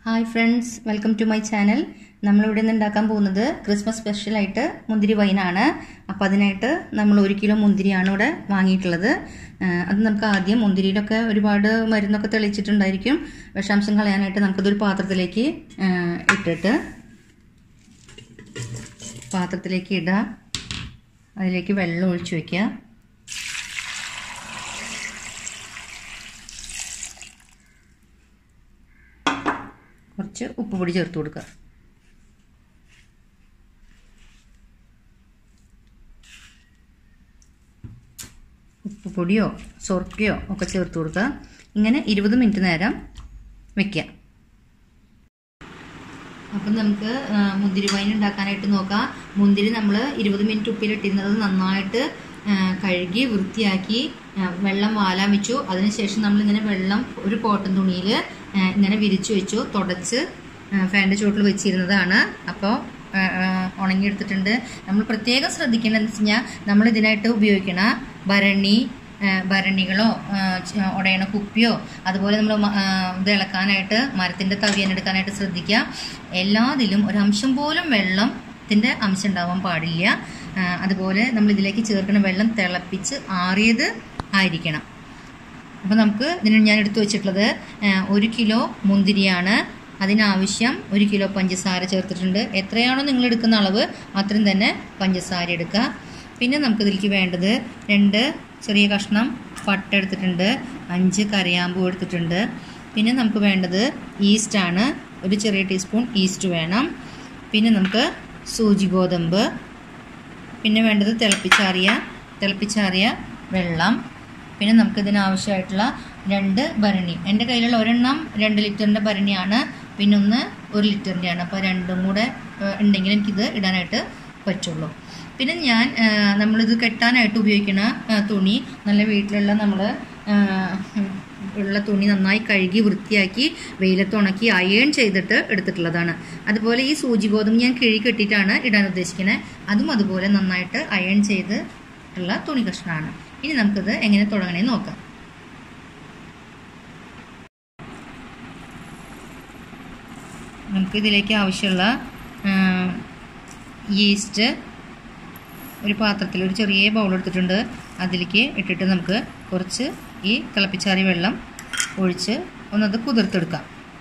hi friends welcome to my channel നമ്മളിവിടെ നിന്ന് ഉണ്ടാക്കാൻ പോകുന്നത് ക്രിസ്മസ് സ്പെഷ്യലായിട്ട് മുന്തിരി വൈനാണ് അപ്പോൾ അതിനായിട്ട് നമ്മൾ ഒരു കിലോ മുന്തിരിയാണ് ഇവിടെ വാങ്ങിയിട്ടുള്ളത് ആ, അത് നമുക്ക് ആദ്യം മുന്തിരിയിലൊക്കെ ഒരുപാട് മരുന്നൊക്കെ തെളിച്ചിട്ടുണ്ടായിരിക്കും വിഷാംശം കളയാനായിട്ട് നമുക്കതൊരു പാത്രത്തിലേക്ക് ആ, ഇട്ടിട്ട് പാത്രത്തിലേക്ക് ഇടുക അതിലേക്ക് വെള്ളം ഒഴിച്ചു വയ്ക്കുക കുറച്ച് ഉപ്പ് പൊടി ചേർത്ത് കൊടുക്കുക ഉപ്പ് പൊടിയോ സൊർക്കയോ ഒക്കെ ചേർത്ത് കൊടുക്കുക ഇങ്ങനെ ഇരുപത് മിനിറ്റ് നേരം വെക്കുക അപ്പം നമുക്ക് ആ, മുന്തിരി വൈൻ ഉണ്ടാക്കാനായിട്ട് നോക്കാം മുന്തിരി നമ്മൾ ഇരുപത് മിനിറ്റ് ഉപ്പിലിട്ടിരുന്നത് നന്നായിട്ട് ആ, കഴുകി വൃത്തിയാക്കി ആ, വെള്ളം വാലാൻ വെച്ചു അതിനുശേഷം നമ്മൾ ഇങ്ങനെ വെള്ളം ഒരു കോട്ടൺ തുണിയിൽ ഇങ്ങനെ വിരിച്ചു വെച്ചു തുടച്ച് ഫാൻ്റെ ചുവട്ടിൽ വെച്ചിരുന്നതാണ് അപ്പോൾ ഉണങ്ങിയെടുത്തിട്ടുണ്ട് നമ്മൾ പ്രത്യേകം ശ്രദ്ധിക്കേണ്ടതെന്ന് വെച്ച് കഴിഞ്ഞാൽ നമ്മൾ ഇതിനായിട്ട് ഉപയോഗിക്കണ ഭരണി ആ, ഭരണികളോ ആ, ച- ഉടയണ കുപ്പിയോ അതുപോലെ നമ്മൾ ഇത് ഇളക്കാനായിട്ട് മരത്തിൻ്റെ തവിയൻ എടുക്കാനായിട്ട് ശ്രദ്ധിക്കുക എല്ലാത്തിലും ഒരംശം പോലും വെള്ളത്തിൻ്റെ അംശം ഉണ്ടാവാൻ പാടില്ല ആ, അതുപോലെ നമ്മൾ ഇതിലേക്ക് ചേർക്കുന്ന വെള്ളം തിളപ്പിച്ച് ആറിയത് ആയിരിക്കണം അപ്പോൾ നമുക്ക് ഇതിന് ഞാൻ എടുത്തു വെച്ചിട്ടുള്ളത് ആ, ഒരു കിലോ മുന്തിരിയാണ് അതിനാവശ്യം ഒരു കിലോ പഞ്ചസാര ചേർത്തിട്ടുണ്ട് എത്രയാണോ നിങ്ങൾ എടുക്കുന്ന അളവ് അത്രയും തന്നെ പഞ്ചസാര എടുക്കുക പിന്നെ നമുക്ക് ഇതിലേക്ക് വേണ്ടത് രണ്ട് ചെറിയ കഷ്ണം പട്ട എടുത്തിട്ടുണ്ട് അഞ്ച് കരയാമ്പൂ എടുത്തിട്ടുണ്ട് പിന്നെ നമുക്ക് വേണ്ടത് ഈസ്റ്റാണ് ഒരു ചെറിയ ടീസ്പൂൺ ഈസ്റ്റ് വേണം പിന്നെ നമുക്ക് സൂചി ഗോതമ്പ് പിന്നെ വേണ്ടത് തിളപ്പിച്ചാറിയ തിളപ്പിച്ചാറിയ വെള്ളം പിന്നെ നമുക്ക് ഇതിനാവശ്യമായിട്ടുള്ള രണ്ട് ഭരണി എൻ്റെ കയ്യിലുള്ള ഒരെണ്ണം രണ്ട് ലിറ്ററിൻ്റെ ഭരണിയാണ് പിന്നെ ഒന്ന് ഒരു ലിറ്ററിൻ്റെയാണ് അപ്പോൾ രണ്ടും കൂടെ ഏഹ്, ഉണ്ടെങ്കിൽ എനിക്കിത് ഇടാനായിട്ട് പറ്റുള്ളൂ പിന്നെ ഞാൻ ഏഹ്, നമ്മളിത് കെട്ടാനായിട്ട് ഉപയോഗിക്കുന്ന ഏഹ്, തുണി നല്ല വീട്ടിലുള്ള നമ്മൾ ഉള്ള തുണി നന്നായി കഴുകി വൃത്തിയാക്കി വെയിലത്ത് ഉണക്കി അയേൺ ചെയ്തിട്ട് എടുത്തിട്ടുള്ളതാണ് അതുപോലെ ഈ സൂചി ഗോതമ്പ് ഞാൻ കിഴി കെട്ടിയിട്ടാണ് ഇടാൻ ഉദ്ദേശിക്കുന്നത് അതും അതുപോലെ നന്നായിട്ട് അയേൺ ചെയ്ത് ഉള്ള തുണി കഷ്ണമാണ് ഇനി നമുക്കിത് എങ്ങനെ തുടങ്ങണേന്ന് നോക്കാം നമുക്ക് ഇതിലേക്ക് ആവശ്യമുള്ള ഈസ്റ്റ് ഒരു പാത്രത്തിൽ ഒരു ചെറിയ ബൗൾ എടുത്തിട്ടുണ്ട് അതിലേക്ക് ഇട്ടിട്ട് നമുക്ക് കുറച്ച് ഈ തിളപ്പിച്ചാറിയ വെള്ളം ഒഴിച്ച് ഒന്നത് കുതിർത്തെടുക്കാം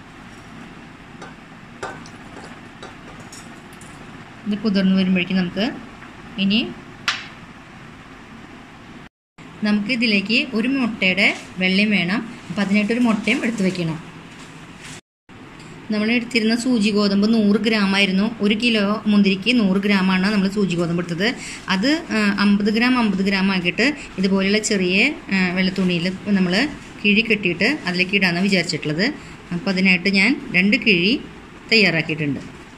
ഇത് കുതിർന്ന് വരുമ്പോഴേക്കും നമുക്ക് ഇനി നമുക്ക് ഇതിലേക്ക് ഒരു മുട്ടയുടെ വെള്ളയും വേണം അപ്പം അതിനായിട്ടൊരു മുട്ടയും എടുത്ത് വെക്കണം നമ്മൾ എടുത്തിരുന്ന സൂചി ഗോതമ്പ് നൂറ് ഗ്രാം ആയിരുന്നു ഒരു കിലോ മുന്തിരിക്ക് നൂറ് ഗ്രാമാണ് നമ്മൾ സൂചി ഗോതമ്പ് എടുത്തത് അത് അമ്പത് ഗ്രാം അമ്പത് ഗ്രാം ആക്കിയിട്ട് ഇതുപോലെയുള്ള ചെറിയ ആ, വെള്ളത്തുണിയിൽ നമ്മൾ കിഴി കെട്ടിയിട്ട് അതിലേക്ക് ഇടാമെന്ന് വിചാരിച്ചിട്ടുള്ളത് അപ്പോൾ അതിനായിട്ട് ഞാൻ രണ്ട് കിഴി തയ്യാറാക്കിയിട്ടുണ്ട്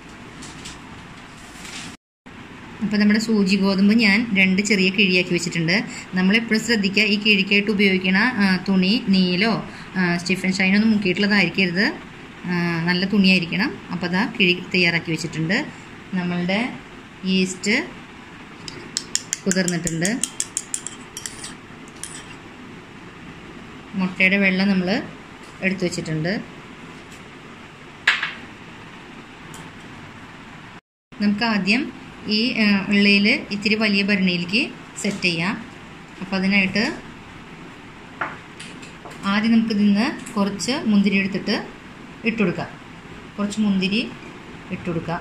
അപ്പോൾ നമ്മുടെ സൂചി ഗോതമ്പ് ഞാൻ രണ്ട് ചെറിയ കിഴിയാക്കി വെച്ചിട്ടുണ്ട് നമ്മളെപ്പോഴും ശ്രദ്ധിക്കുക ഈ കിഴിക്കായിട്ട് ഉപയോഗിക്കുന്ന ആ, തുണി നീലോ ആ, സ്റ്റിഫൻ ഷൈനൊന്നും മുക്കിയിട്ടുള്ളതായിരിക്കരുത് ആ, നല്ല തുണിയായിരിക്കണം അപ്പോൾ അതാ കിഴി തയ്യാറാക്കി വെച്ചിട്ടുണ്ട് നമ്മളുടെ ഈസ്റ്റ് കുതിർന്നിട്ടുണ്ട് മുട്ടയുടെ വെള്ളം നമ്മൾ എടുത്തു വെച്ചിട്ടുണ്ട് നമുക്ക് ആദ്യം ഈ ഉള്ളിയിൽ ഇത്തിരി വലിയ ഭരണിയിലേക്ക് സെറ്റ് ചെയ്യാം അപ്പോൾ അതിനായിട്ട് ആദ്യം നമുക്ക് ഇതിന്ന് കുറച്ച് മുന്തിരി എടുത്തിട്ട് ഇട്ടുകൊടുക്കാം കുറച്ച് മുന്തിരി ഇട്ടുകൊടുക്കാം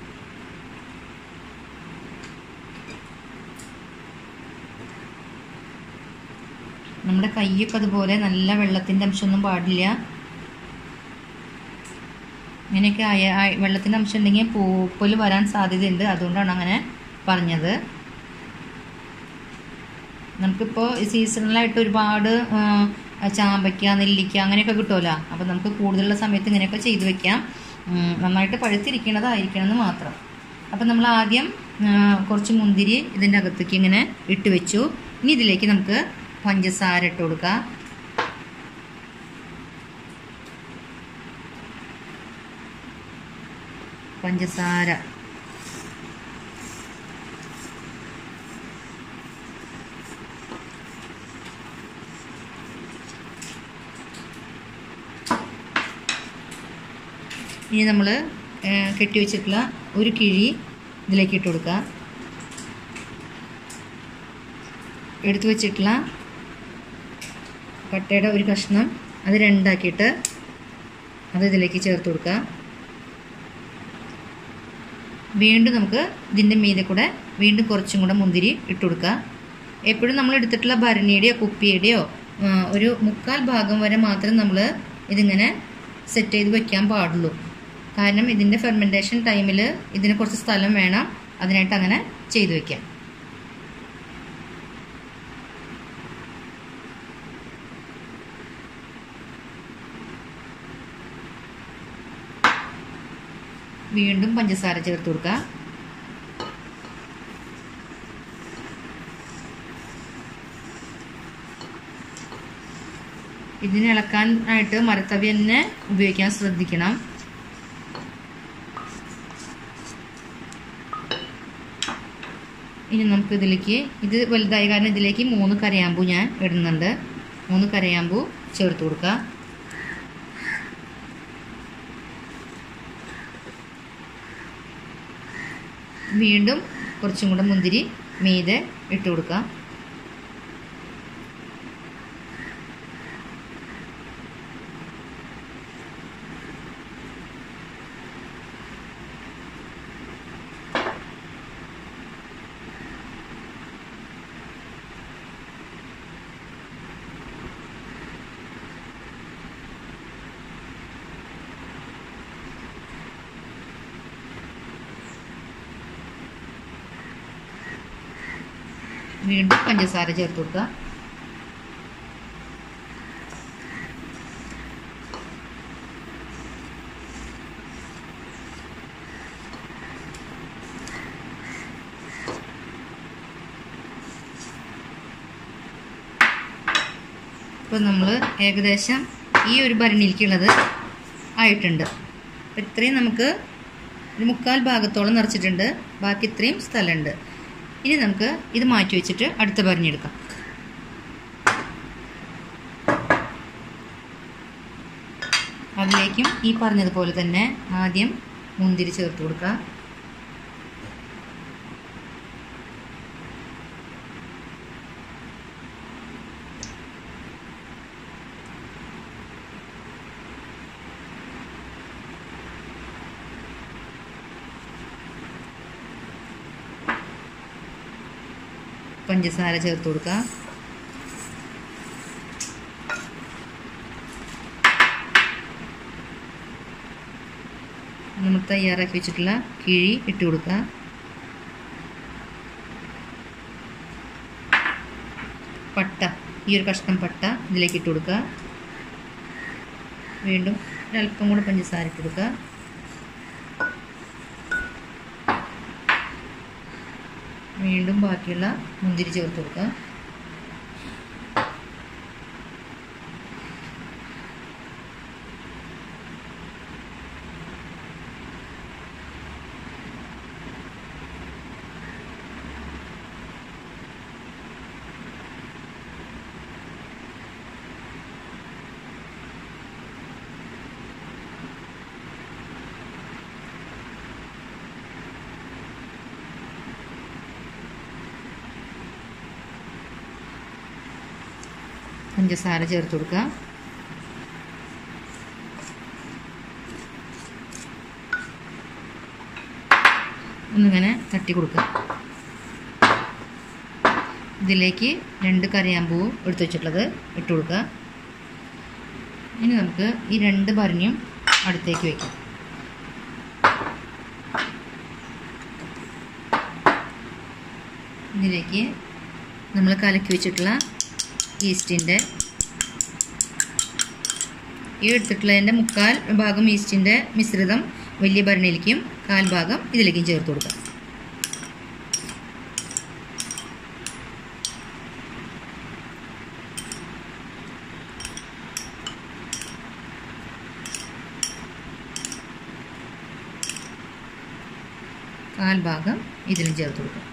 നമ്മുടെ കൈയൊക്കെ അതുപോലെ നല്ല വെള്ളത്തിൻ്റെ അംശമൊന്നും പാടില്ല ഇങ്ങനെയൊക്കെ ആയ ആയ- വെള്ളത്തിൻ്റെ അംശം ഉണ്ടെങ്കിൽ പൂപ്പൽ വരാൻ സാധ്യതയുണ്ട് അതുകൊണ്ടാണ് അങ്ങനെ പറഞ്ഞത് നമുക്കിപ്പോൾ സീസണലായിട്ട് ഒരുപാട് ആ, ചാമ്പയ്ക്ക നെല്ലിക്ക അങ്ങനെയൊക്കെ കിട്ടുമല്ലോ അപ്പം നമുക്ക് കൂടുതലുള്ള സമയത്ത് ഇങ്ങനെയൊക്കെ ചെയ്തു വെക്കാം ഉം, നന്നായിട്ട് പഴുത്തിരിക്കണതായിരിക്കണം എന്ന് മാത്രം അപ്പം നമ്മൾ ആദ്യം ആ, കുറച്ച് മുന്തിരി ഇതിൻ്റെ അകത്തേക്ക് ഇങ്ങനെ ഇട്ട് വെച്ചു ഇനി ഇതിലേക്ക് നമുക്ക് പഞ്ചസാര ഇട്ട് കൊടുക്കാം പഞ്ചസാര ഇനി നമ്മൾ കെട്ടി വെച്ചിട്ടുള്ള ഒരു കിഴി ഇതിലേക്ക് ഇട്ട് കൊടുക്കുക എടുത്തു വെച്ചിട്ടുള്ള പട്ടയുടെ ഒരു കഷ്ണം അത് രണ്ടാക്കിയിട്ട് അത് ഇതിലേക്ക് ചേർത്ത് കൊടുക്കുക വീണ്ടും നമുക്ക് ഇതിൻ്റെ മീതെ കൂടെ വീണ്ടും കുറച്ചും കൂടെ മുന്തിരി ഇട്ട് കൊടുക്കുക എപ്പോഴും നമ്മൾ എടുത്തിട്ടുള്ള ഭരണിയുടെയോ കുപ്പിയുടെയോ ആ, ഒരു മുക്കാൽ ഭാഗം വരെ മാത്രം നമ്മൾ ഇതിങ്ങനെ സെറ്റ് ചെയ്ത് വെക്കാൻ പാടുള്ളൂ കാരണം ഇതിൻ്റെ ഫെർമെൻറ്റേഷൻ ടൈമിൽ ഇതിന് കുറച്ച് സ്ഥലം വേണം അതിനായിട്ട് അങ്ങനെ ചെയ്തു വെക്കാം വീണ്ടും പഞ്ചസാര ചേർത്ത് കൊടുക്കുക ഇതിന് ഇളക്കാൻ ആയിട്ട് മരത്തവി തന്നെ ഉപയോഗിക്കാൻ ശ്രദ്ധിക്കണം ഇനി നമുക്ക് ഇതിലേക്ക് ഇത് വലുതായ കാരണം ഇതിലേക്ക് മൂന്ന് കരയാമ്പൂ ഞാൻ ഇടുന്നുണ്ട് മൂന്ന് കരയാമ്പൂ ചേർത്ത് കൊടുക്കുക വീണ്ടും കുറച്ചും കൂടെ മുന്തിരി മീതെ ഇട്ട് കൊടുക്കുക വീണ്ടും പഞ്ചസാര ചേർത്ത് കൊടുക്കുക ഇപ്പോൾ നമ്മൾ ഏകദേശം ഈ ഒരു ഭരണിയിലേക്കുള്ളത് ആയിട്ടുണ്ട് അപ്പോൾ ഇത്രയും നമുക്ക് ഒരു മുക്കാൽ ഭാഗത്തോളം നിറച്ചിട്ടുണ്ട് ബാക്കി ഇത്രയും സ്ഥലമുണ്ട് ഇനി നമുക്ക് ഇത് മാറ്റി വെച്ചിട്ട് അടുത്ത ഭരണിയെടുക്കാം അതിലേക്കും ഈ പറഞ്ഞതുപോലെ തന്നെ ആദ്യം മുന്തിരി ചേർത്ത് കൊടുക്കുക പഞ്ചസാര ചേർത്ത് കൊടുക്കുക നമ്മൾ തയ്യാറാക്കി വെച്ചിട്ടുള്ള കിഴി ഇട്ട് കൊടുക്കുക പട്ട ഈ ഒരു കഷ്ണം പട്ട ഇതിലേക്ക് ഇട്ട് കൊടുക്കുക വീണ്ടും ഒരല്പം കൂടെ പഞ്ചസാര ഇട്ട് കൊടുക്കുക വീണ്ടും ബാക്കിയുള്ള മുന്തിരി ചേർത്ത് കൊടുക്കുക പഞ്ചസാര ചേർത്ത് കൊടുക്കുക ഒന്നിങ്ങനെ തട്ടി കൊടുക്കുക ഇതിലേക്ക് രണ്ട് കറിയാമ്പൂവും എടുത്തു വെച്ചിട്ടുള്ളത് ഇട്ട് കൊടുക്കുക ഇനി നമുക്ക് ഈ രണ്ട് ഭരണിയും അടുത്തേക്ക് വയ്ക്കാം ഇതിലേക്ക് നമ്മൾ കലക്കി വെച്ചിട്ടുള്ള ഈസ്റ്റിൻ്റെ ഈ എടുത്തിട്ടുള്ളതിൻ്റെ മുക്കാൽ ഭാഗം ഈസ്റ്റിൻ്റെ മിശ്രിതം വലിയ ഭരണിയിലേക്കും കാൽ ഭാഗം ഇതിലേക്കും ചേർത്ത് കൊടുക്കാം കാൽ ഭാഗം ഇതിലും ചേർത്ത് കൊടുക്കാം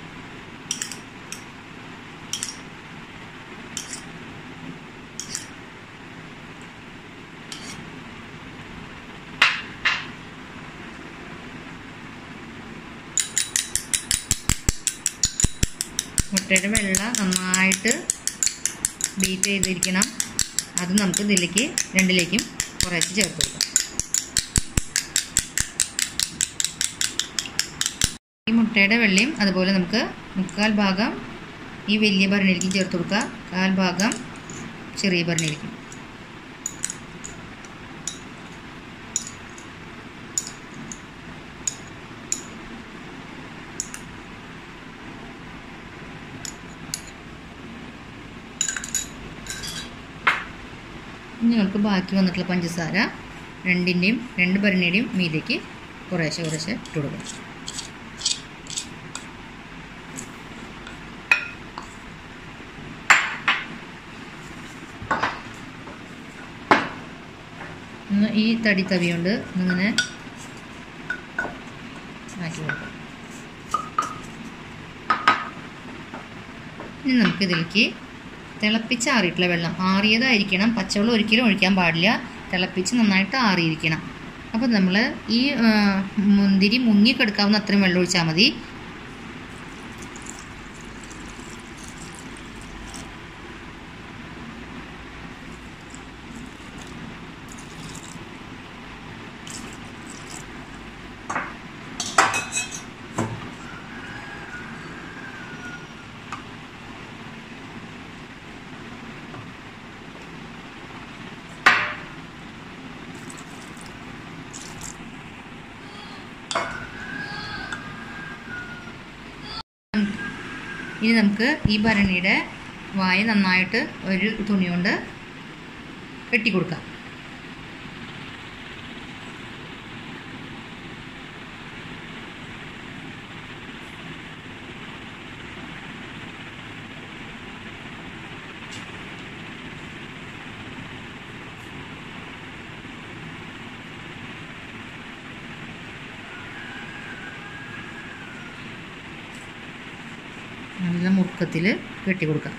മുട്ടയുടെ വെള്ള നന്നായിട്ട് ബീറ്റ് ചെയ്തിരിക്കണം അത് നമുക്ക് ഇതിലേക്ക് രണ്ടിലേക്കും കുറേശ്ശെ ചേർത്ത് കൊടുക്കാം ഈ മുട്ടയുടെ വെള്ളയും അതുപോലെ നമുക്ക് മുക്കാൽ ഭാഗം ഈ വലിയ ഭരണിയിലേക്ക് ചേർത്ത് കൊടുക്കുക കാൽ ഭാഗം ചെറിയ ഭരണിയിലേക്ക് ഇനി നമുക്ക് ബാക്കി വന്നിട്ടുള്ള പഞ്ചസാര രണ്ടിൻ്റെയും രണ്ട് ഭരണിയുടെയും മീതേക്ക് കുറേശ്ശെ കുറേശ്ശെ ഇട്ട് കൊടുക്കണം ഒന്ന് ഈ തടി തവി കൊണ്ട് ഇങ്ങനെ ആക്കി കൊടുക്കാം ഇനി നമുക്കിതിലേക്ക് തിളപ്പിച്ചാറിയിട്ടുള്ള വെള്ളം ആറിയതായിരിക്കണം പച്ചവെള്ളം ഒരിക്കലും ഒഴിക്കാൻ പാടില്ല തിളപ്പിച്ച് നന്നായിട്ട് ആറിയിരിക്കണം അപ്പോൾ നമ്മൾ ഈ ആ, മുന്തിരി മുങ്ങിക്കെടുക്കാവുന്ന അത്രയും വെള്ളം ഒഴിച്ചാൽ മതി ഇനി നമുക്ക് ഈ ഭരണിയുടെ വായ നന്നായിട്ട് ഒരു തുണി കൊണ്ട് കെട്ടിക്കൊടുക്കാം നല്ല മുറുക്കത്തിൽ കെട്ടിക്കൊടുക്കാം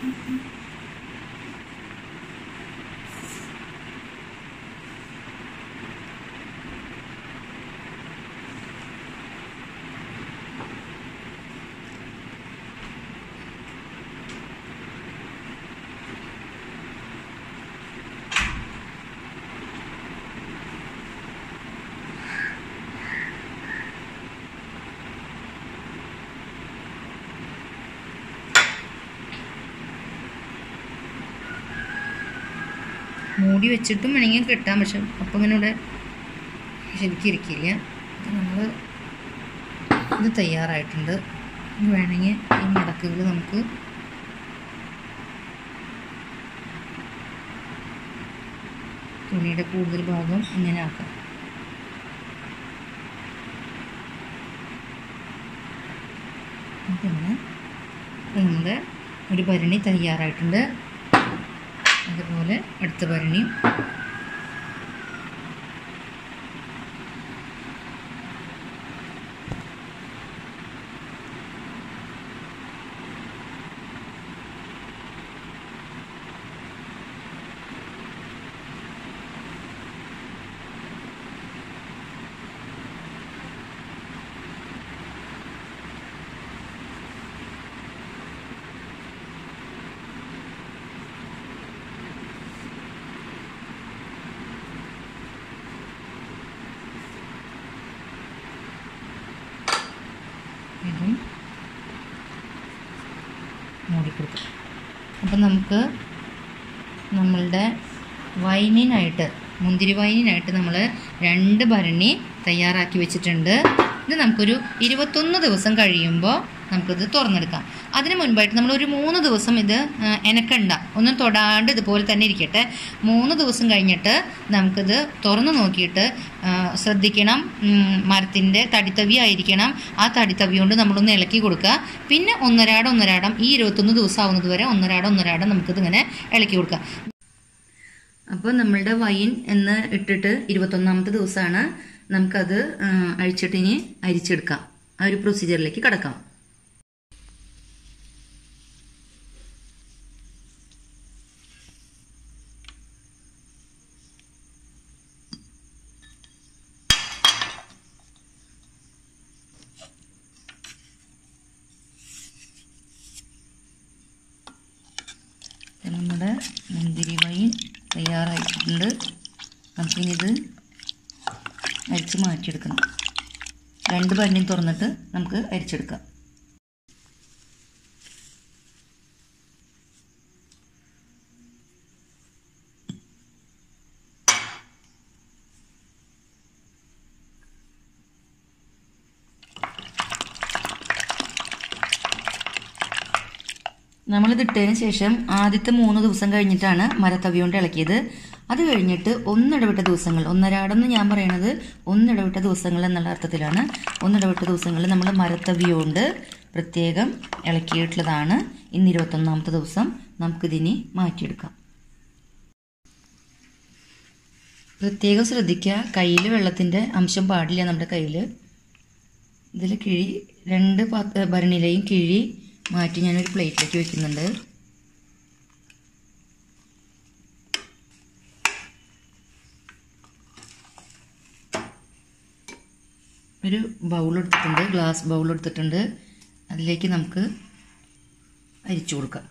മൂടി വെച്ചിട്ടും വേണമെങ്കിൽ കെട്ടാം പക്ഷെ അപ്പം ഇങ്ങനെ ഇവിടെ ശരിക്കും ഇരിക്കില്ല നമ്മൾ ഇത് തയ്യാറായിട്ടുണ്ട് ഇനി വേണമെങ്കിൽ ഈ മടക്കുകൾ നമുക്ക് തുണിയുടെ കൂടുതൽ ഭാഗം ഇങ്ങനെ ആക്കാം പിന്നെ നമ്മുടെ ഒരു ഭരണി തയ്യാറായിട്ടുണ്ട് അതുപോലെ അടുത്ത ഭരണിയും ഇതും മൂടിക്കൊടുക്കും അപ്പം നമുക്ക് നമ്മളുടെ വൈനിനായിട്ട് മുന്തിരി വൈനിനായിട്ട് നമ്മൾ രണ്ട് ഭരണി തയ്യാറാക്കി വെച്ചിട്ടുണ്ട് ഇത് നമുക്കൊരു ഇരുപത്തൊന്ന് ദിവസം കഴിയുമ്പോൾ നമുക്കിത് തുറന്നെടുക്കാം അതിന് മുൻപായിട്ട് നമ്മൾ ഒരു മൂന്ന് ദിവസം ഇത് ആ, എനക്കണ്ട ഒന്നും തൊടാണ്ട് ഇതുപോലെ തന്നെ ഇരിക്കട്ടെ മൂന്ന് ദിവസം കഴിഞ്ഞിട്ട് നമുക്കിത് തുറന്നു നോക്കിയിട്ട് ആ, ശ്രദ്ധിക്കണം ഉം, മരത്തിൻ്റെ തടിത്തവി ആയിരിക്കണം ആ തടിത്തവി കൊണ്ട് നമ്മളൊന്ന് ഇളക്കി കൊടുക്കുക പിന്നെ ഒന്നരാടം ഒന്നരാടം ഈ ഇരുപത്തൊന്ന് ദിവസം ആവുന്നത് വരെ ഒന്നരാടം ഒന്നരാടം നമുക്കിത് ഇങ്ങനെ ഇളക്കി കൊടുക്കാം അപ്പോൾ നമ്മളുടെ വൈൻ എന്ന് ഇട്ടിട്ട് ഇരുപത്തൊന്നാമത്തെ ദിവസമാണ് നമുക്കത് ആ, അഴിച്ചിട്ട് ഇനി അരിച്ചെടുക്കാം ആ ഒരു പ്രൊസീജിയറിലേക്ക് കിടക്കാം മുന്തിരി വൈൻ തയ്യാറായിട്ടുണ്ട് നമുക്കിനിത് അരിച്ച് മാറ്റിയെടുക്കണം രണ്ട് ഭരണിയും തുറന്നിട്ട് നമുക്ക് അരിച്ചെടുക്കാം നമ്മളിത് ഇട്ടതിന് ശേഷം ആദ്യത്തെ മൂന്ന് ദിവസം കഴിഞ്ഞിട്ടാണ് മരത്തവി കൊണ്ട് ഇളക്കിയത് അത് കഴിഞ്ഞിട്ട് ഒന്നിടവിട്ട ദിവസങ്ങൾ ഒന്നരാടെന്ന് ഞാൻ പറയണത് ഒന്നിടവിട്ട ദിവസങ്ങൾ എന്നുള്ള അർത്ഥത്തിലാണ് ഒന്നിടവിട്ട ദിവസങ്ങളിൽ നമ്മൾ മരത്തവി കൊണ്ട് പ്രത്യേകം ഇളക്കിയിട്ടുള്ളതാണ് ഇന്ന് ഇരുപത്തൊന്നാമത്തെ ദിവസം നമുക്കിതിനെ മാറ്റിയെടുക്കാം പ്രത്യേകം ശ്രദ്ധിക്കുക കയ്യിൽ വെള്ളത്തിൻ്റെ അംശം പാടില്ല നമ്മുടെ കയ്യിൽ ഇതിൽ കിഴി രണ്ട് പാത്ര ഭരണിയിലെയും കിഴി മാറ്റി ഞാനൊരു പ്ലേറ്റിലേക്ക് വെക്കുന്നുണ്ട് ഒരു ബൗൾ എടുത്തിട്ടുണ്ട് ഗ്ലാസ് ബൗൾ എടുത്തിട്ടുണ്ട് അതിലേക്ക് നമുക്ക് അരിച്ചു കൊടുക്കാം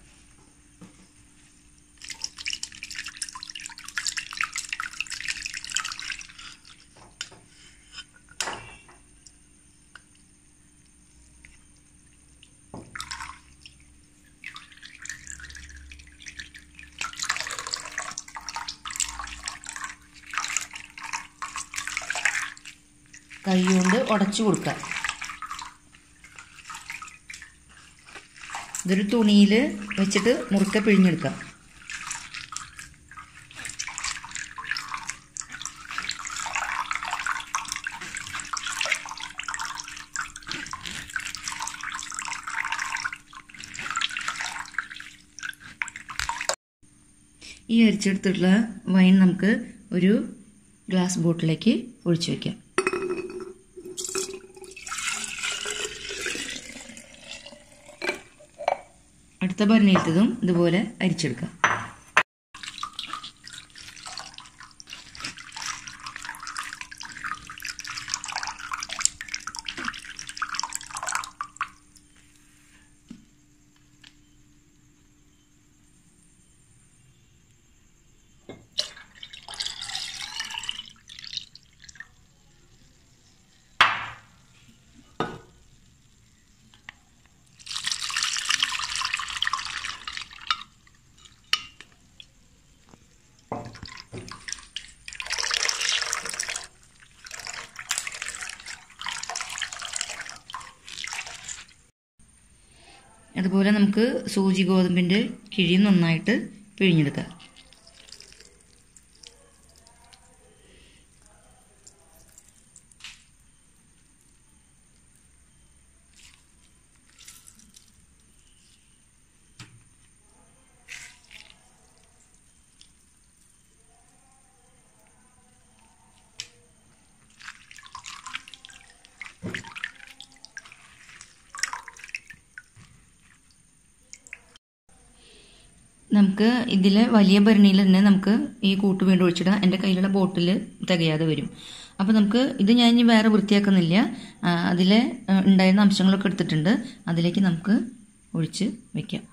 കൈ കൊണ്ട് ഉടച്ചു കൊടുക്കുക ഇതൊരു തുണിയിൽ വെച്ചിട്ട് മുറുക്കെ പിഴിഞ്ഞെടുക്കാം ഈ അരിച്ചെടുത്തിട്ടുള്ള വൈൻ നമുക്ക് ഒരു ഗ്ലാസ് ബോട്ടിലേക്ക് ഒഴിച്ചു വയ്ക്കാം അടുത്ത ഭരണിയിലത്തതും ഇതുപോലെ അരിച്ചെടുക്കാം അതുപോലെ നമുക്ക് സൂചി ഗോതമ്പിൻ്റെ കിഴി നന്നായിട്ട് പിഴിഞ്ഞെടുക്കാം നമുക്ക് ഇതിൽ വലിയ ഭരണിയിൽ തന്നെ നമുക്ക് ഈ കൂട്ട് വീണ്ടും ഒഴിച്ചിടാം എൻ്റെ കയ്യിലുള്ള ബോട്ടിൽ തികയാതെ വരും അപ്പോൾ നമുക്ക് ഇത് ഞാൻ ഇനി വേറെ വൃത്തിയാക്കുന്നില്ല അതിൽ ഉണ്ടായിരുന്ന അംശങ്ങളൊക്കെ എടുത്തിട്ടുണ്ട് അതിലേക്ക് നമുക്ക് ഒഴിച്ച് വെക്കാം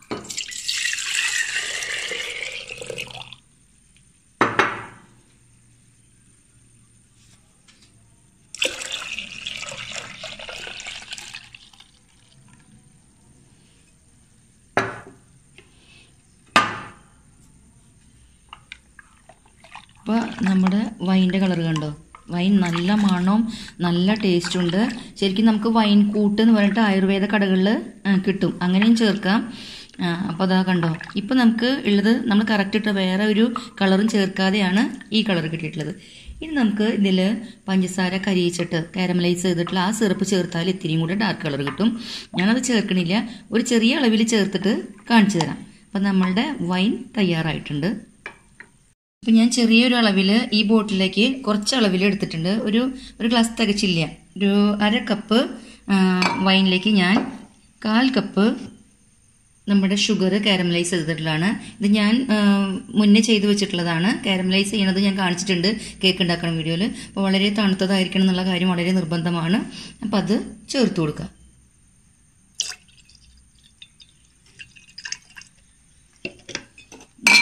അപ്പോൾ നമ്മുടെ വൈൻ്റെ കളർ കണ്ടോ വൈൻ നല്ല മണവും നല്ല ടേസ്റ്റും ഉണ്ട് ശരിക്കും നമുക്ക് വൈൻ കൂട്ട് എന്ന് പറഞ്ഞിട്ട് ആയുർവേദ കടകളിൽ കിട്ടും അങ്ങനെയും ചേർക്കാം അപ്പോൾ അതാ കണ്ടോ ഇപ്പോൾ നമുക്ക് ഉള്ളത് നമ്മൾ കറക്റ്റ് ഇട്ട വേറെ ഒരു കളറും ചേർക്കാതെയാണ് ഈ കളർ കിട്ടിയിട്ടുള്ളത് ഇനി നമുക്ക് ഇതിൽ പഞ്ചസാര കരിയിച്ചിട്ട് കാരമലൈസ് ചെയ്തിട്ടുള്ള ആ സിറപ്പ് ചേർത്താൽ ഇത്തിരിയും കൂടെ ഡാർക്ക് കളർ കിട്ടും ഞാനത് ചേർക്കണില്ല ഒരു ചെറിയ അളവിൽ ചേർത്തിട്ട് കാണിച്ചു തരാം അപ്പം നമ്മളുടെ വൈൻ തയ്യാറായിട്ടുണ്ട് അപ്പം ഞാൻ ചെറിയൊരു അളവിൽ ഈ ബോട്ടിലേക്ക് കുറച്ച് അളവിൽ എടുത്തിട്ടുണ്ട് ഒരു ഒരു ഗ്ലാസ് തികച്ചില്ല ഒരു അര കപ്പ് വൈനിലേക്ക് ഞാൻ കാൽ കപ്പ് നമ്മുടെ ഷുഗർ കാരമലൈസ് ചെയ്തിട്ടുള്ളതാണ് ഇത് ഞാൻ മുന്നേ ചെയ്തു വെച്ചിട്ടുള്ളതാണ് കാരമലൈസ് ചെയ്യണത് ഞാൻ കാണിച്ചിട്ടുണ്ട് കേക്ക് ഉണ്ടാക്കുന്ന വീഡിയോയിൽ അപ്പോൾ വളരെ തണുത്തതായിരിക്കണം എന്നുള്ള കാര്യം വളരെ നിർബന്ധമാണ് അപ്പം അത് ചേർത്ത് കൊടുക്കുക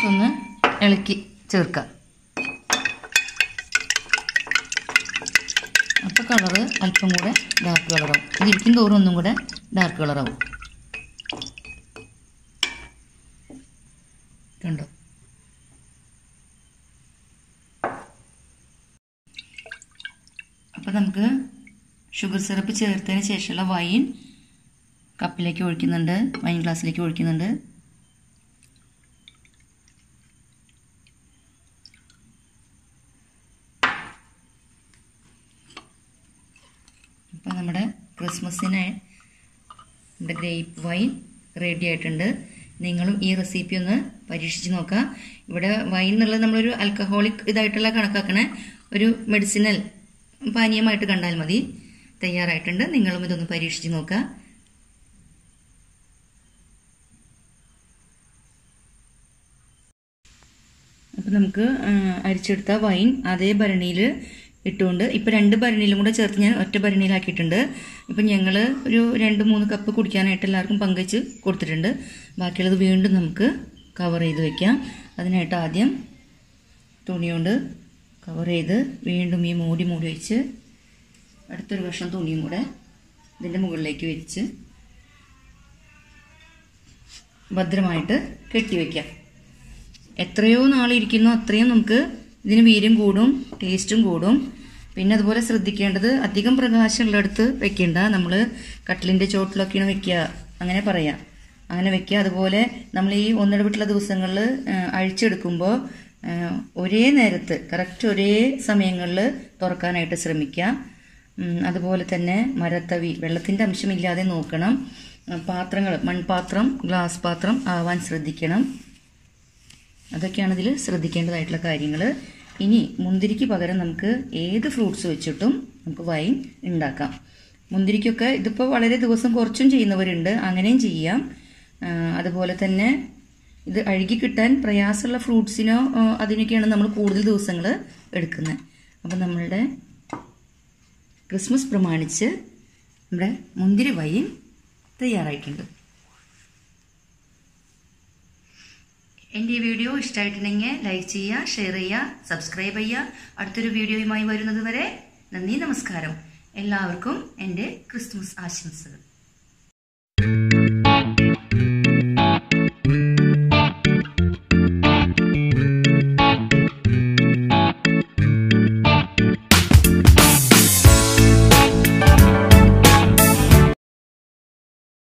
ഒന്ന് ഇളക്കി ചേർക്കാം അപ്പോൾ കളറ് അല്പം കൂടെ ഡാർക്ക് കളറാവും ഇത് ഇരിക്കും തോറും ഒന്നും കൂടെ ഡാർക്ക് കളറാവും കണ്ടോ അപ്പോൾ നമുക്ക് ഷുഗർ സിറപ്പ് ചേർത്തതിന് ശേഷമുള്ള വൈൻ കപ്പിലേക്ക് ഒഴിക്കുന്നുണ്ട് വൈൻ ഗ്ലാസ്സിലേക്ക് ഒഴിക്കുന്നുണ്ട് അപ്പോൾ നമ്മുടെ ക്രിസ്മസിന് നമ്മുടെ ഗ്രേപ്പ് വൈൻ റെഡി ആയിട്ടുണ്ട് നിങ്ങളും ഈ റെസിപ്പി ഒന്ന് പരീക്ഷിച്ച് നോക്കുക ഇവിടെ വൈൻ എന്നുള്ളത് നമ്മളൊരു ആൽക്കഹോളിക് ഇതായിട്ടുള്ള കണക്കാക്കണ ഒരു മെഡിസിനൽ പാനീയമായിട്ട് കണ്ടാൽ മതി തയ്യാറായിട്ടുണ്ട് നിങ്ങളും ഇതൊന്ന് പരീക്ഷിച്ച് നോക്കുക അപ്പം നമുക്ക് അരിച്ചെടുത്ത വൈൻ അതേ ഭരണിയിൽ ഇട്ടുകൊണ്ട് ഇപ്പം രണ്ട് ഭരണിയിലും കൂടെ ചേർത്ത് ഞാൻ ഒറ്റ ഭരണിയിലാക്കിയിട്ടുണ്ട് ഇപ്പം ഞങ്ങൾ ഒരു രണ്ട് മൂന്ന് കപ്പ് കുടിക്കാനായിട്ട് എല്ലാവർക്കും പങ്കുവച്ച് കൊടുത്തിട്ടുണ്ട് ബാക്കിയുള്ളത് വീണ്ടും നമുക്ക് കവർ ചെയ്ത് വെക്കാം അതിനായിട്ട് ആദ്യം തുണി കൊണ്ട് കവർ ചെയ്ത് വീണ്ടും ഈ മൂടി മൂടി വെച്ച് അടുത്തൊരു കഷ്ണം തുണിയും കൂടെ ഇതിൻ്റെ മുകളിലേക്ക് വെച്ച് ഭദ്രമായിട്ട് കെട്ടിവെക്കാം എത്രയോ നാളിരിക്കുന്നോ അത്രയും നമുക്ക് ഇതിന് വീര്യം കൂടും ടേസ്റ്റും കൂടും പിന്നെ അതുപോലെ ശ്രദ്ധിക്കേണ്ടത് അധികം പ്രകാശമുള്ളിടത്ത് വെക്കേണ്ട നമ്മൾ കട്ടിലിൻ്റെ ചോട്ടിലൊക്കെയാണ് വെക്കുക അങ്ങനെ പറയാം അങ്ങനെ വെക്കുക അതുപോലെ നമ്മൾ ഈ ഒന്നിടവിട്ടുള്ള ദിവസങ്ങളിൽ അഴിച്ചെടുക്കുമ്പോൾ ഒരേ നേരത്ത് കറക്റ്റ് ഒരേ സമയങ്ങളിൽ തുറക്കാനായിട്ട് ശ്രമിക്കുക അതുപോലെ തന്നെ മരത്തവി വെള്ളത്തിൻ്റെ അംശമില്ലാതെ നോക്കണം പാത്രങ്ങൾ മൺപാത്രം ഗ്ലാസ് പാത്രം ആവാൻ ശ്രദ്ധിക്കണം അതൊക്കെയാണ് ഇതിൽ ശ്രദ്ധിക്കേണ്ടതായിട്ടുള്ള കാര്യങ്ങൾ ഇനി മുന്തിരിക്ക് പകരം നമുക്ക് ഏത് ഫ്രൂട്ട്സ് വെച്ചിട്ടും നമുക്ക് വൈൻ ഉണ്ടാക്കാം മുന്തിരിക്കൊക്കെ ഇതിപ്പോൾ വളരെ ദിവസം കുറച്ചും ചെയ്യുന്നവരുണ്ട് അങ്ങനെയും ചെയ്യാം അതുപോലെ തന്നെ ഇത് അഴുകി കിട്ടാൻ പ്രയാസമുള്ള ഫ്രൂട്ട്സിനോ അതിനൊക്കെയാണ് നമ്മൾ കൂടുതൽ ദിവസങ്ങൾ എടുക്കുന്നത് അപ്പം നമ്മളുടെ ക്രിസ്മസ് പ്രമാണിച്ച് നമ്മുടെ മുന്തിരി വൈൻ തയ്യാറായിട്ടുണ്ട് എൻ്റെ ഈ വീഡിയോ ഇഷ്ടമായിട്ടുണ്ടെങ്കിൽ ലൈക്ക് ചെയ്യുക ഷെയർ ചെയ്യുക സബ്സ്ക്രൈബ് ചെയ്യുക അടുത്തൊരു വീഡിയോയുമായി വരുന്നത് വരെ നന്ദി നമസ്കാരം എല്ലാവർക്കും എൻ്റെ ക്രിസ്മസ് ആശംസകൾ